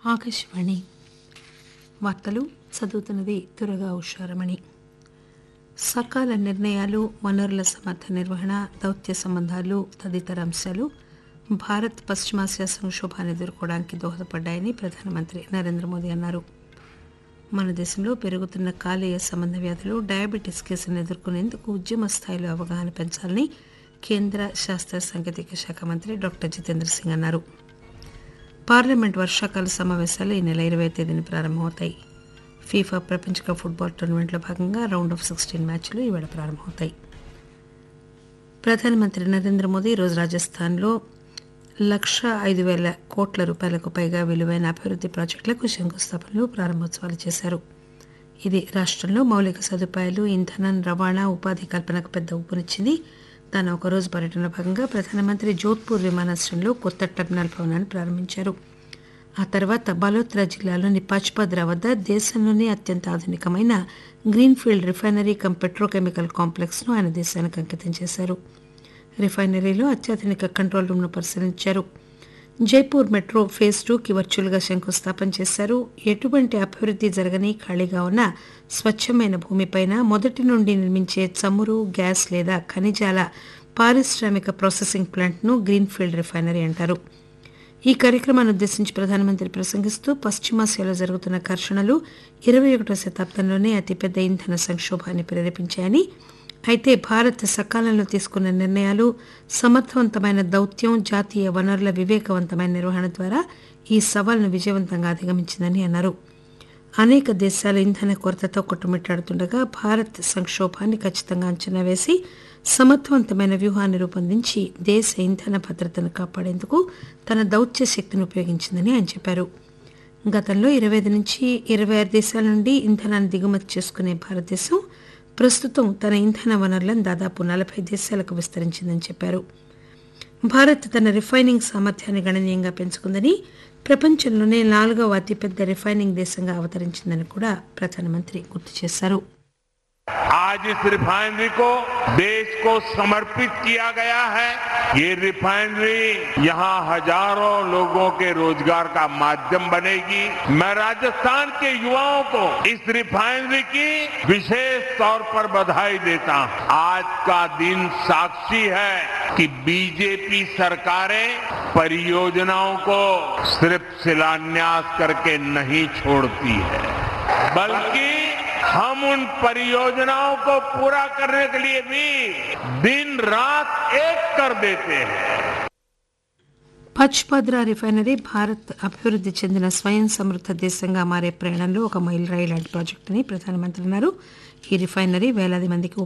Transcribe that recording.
ఆకాశవాణి వార్తలు చదువుతున్నది తురగా ఉషారమణి సకాల నిర్ణయాలు వనరుల సమర్థ నిర్వహణ దౌత్య సంబంధాలు తదితర అంశాలు భారత్ పశ్చిమాసియా సంక్షోభాన్ని ఎదుర్కోవడానికి దోహదపడ్డాయని ప్రధానమంత్రి నరేంద్ర మోదీ అన్నారు మన దేశంలో పెరుగుతున్న కాలేయ సంబంధ వ్యాధులు డయాబెటీస్ కేసులను ఎదుర్కొనేందుకు ఉద్యమ స్థాయిలో అవగాహన పెంచాలని కేంద్ర శాస్త్ర సాంకేతిక శాఖ మంత్రి డాక్టర్ జితేంద్ర సింగ్ అన్నారు పార్లమెంట్ వర్షాకాల సమావేశాలు ఈ నెల ఇరవై తేదీన ప్రారంభమవుతాయి ఫీఫా ప్రపంచ కప్ ఫుట్బాల్ టోర్నమెంట్లో భాగంగా రౌండ్ ఆఫ్ సిక్స్టీన్ మ్యాచ్లు ఈవేళ ప్రారంభమవుతాయి ప్రధానమంత్రి నరేంద్ర మోదీ ఈరోజు రాజస్థాన్లో లక్ష ఐదు వేల కోట్ల రూపాయలకు పైగా విలువైన అభివృద్ది ప్రాజెక్టులకు శంకుస్థాపనలు ప్రారంభోత్సవాలు చేశారు ఇది రాష్టంలో మౌలిక సదుపాయాలు ఇంధనం రవాణా ఉపాధి కల్పనకు పెద్ద ఊపునిచ్చింది తన ఒకరోజు పర్యటనలో భాగంగా ప్రధానమంత్రి జోధ్పూర్ విమానాశ్రయంలో కొత్త టెర్మినల్ భవనాన్ని ప్రారంభించారు ఆ తర్వాత బలోత్రా జిల్లాలోని పచ్పద్రా వద్ద దేశంలోనే అత్యంత ఆధునికమైన greenfield refinery cum petrochemical complex ను ఆయన దేశానికి అంకితం చేశారు రిఫైనరీలో అత్యాధునిక కంట్రోల్ రూమ్ ను పరిశీలించారు జైపూర్ మెట్రో ఫేజ్ టూకి వర్చువల్గా శంకుస్థాపన చేశారు ఎటువంటి అభివృద్ది జరగని ఖాళీగా ఉన్న స్వచ్ఛమైన భూమిపైన మొదటి నుండి నిర్మించే చమురు గ్యాస్ లేదా ఖనిజాల పారిశ్రామిక ప్రాసెసింగ్ ప్లాంట్ను గ్రీన్ఫీల్డ్ రిఫైనరీ అంటారు ఈ కార్యక్రమాన్ని ఉద్దేశించి ప్రధానమంత్రి ప్రసంగిస్తూ పశ్చిమాసియాలో జరుగుతున్న ఘర్షణలు ఇరవై ఒకటో శతాబ్దంలోనే అతిపెద్ద ఇంధన సంక్షోభాన్ని ప్రేరేపించాయని అయితే భారత్ సకాలంలో తీసుకున్న నిర్ణయాలు సమర్థవంతమైన దౌత్యం జాతీయ వనరుల వివేకవంతమైన నిర్వహణ ద్వారా ఈ సవాల్ను విజయవంతంగా అధిగమించిందని అన్నారు అనేక దేశాలు ఇంధన కొరతతో కొట్టుమిట్టాడుతుండగా భారత్ సంక్షోభాన్ని ఖచ్చితంగా అంచనా వేసి సమర్థవంతమైన వ్యూహాన్ని రూపొందించి దేశ ఇంధన భద్రతను కాపాడేందుకు తన దౌత్య శక్తిని ఉపయోగించిందని ఆయన చెప్పారు గతంలో ఇరవై ఐదు నుంచి ఇరవై ఆరు దేశాల నుండి ఇంధనాన్ని దిగుమతి చేసుకునే భారతదేశం ప్రస్తుతం తన ఇంధన వనరులను దాదాపు నలభై దేశాలకు విస్తరించిందని చెప్పారు భారత్ తన రిఫైనింగ్ సామర్థ్యాన్ని గణనీయంగా పెంచుకుందని ప్రపంచంలోనే నాలుగవ అతిపెద్ద రిఫైనింగ్ దేశంగా అవతరించిందని కూడా ప్రధానమంత్రి గుర్తు చేశారు आज इस रिफाइनरी को देश को समर्पित किया गया है ये रिफाइनरी यहाँ हजारों लोगों के रोजगार का माध्यम बनेगी मैं राजस्थान के युवाओं को इस रिफाइनरी की विशेष तौर पर बधाई देता हूँ आज का दिन साक्षी है कि बीजेपी सरकारें परियोजनाओं को सिर्फ शिलान्यास करके नहीं छोड़ती है बल्कि हम उन परियोजनाओं को पूरा करने के लिए भी दिन रात एक कर देते हैं పచ్పద్రా రిఫైనరీ భారత్ అభివృద్ది చెందిన స్వయం సమృద్ధ దేశంగా మారే ప్రయాణంలో ఒక మైలురాయి లాంటి ప్రాజెక్టు అని ప్రధానమంత్రి అన్నారు ఈ రిఫైనరీ వేలాది మందికి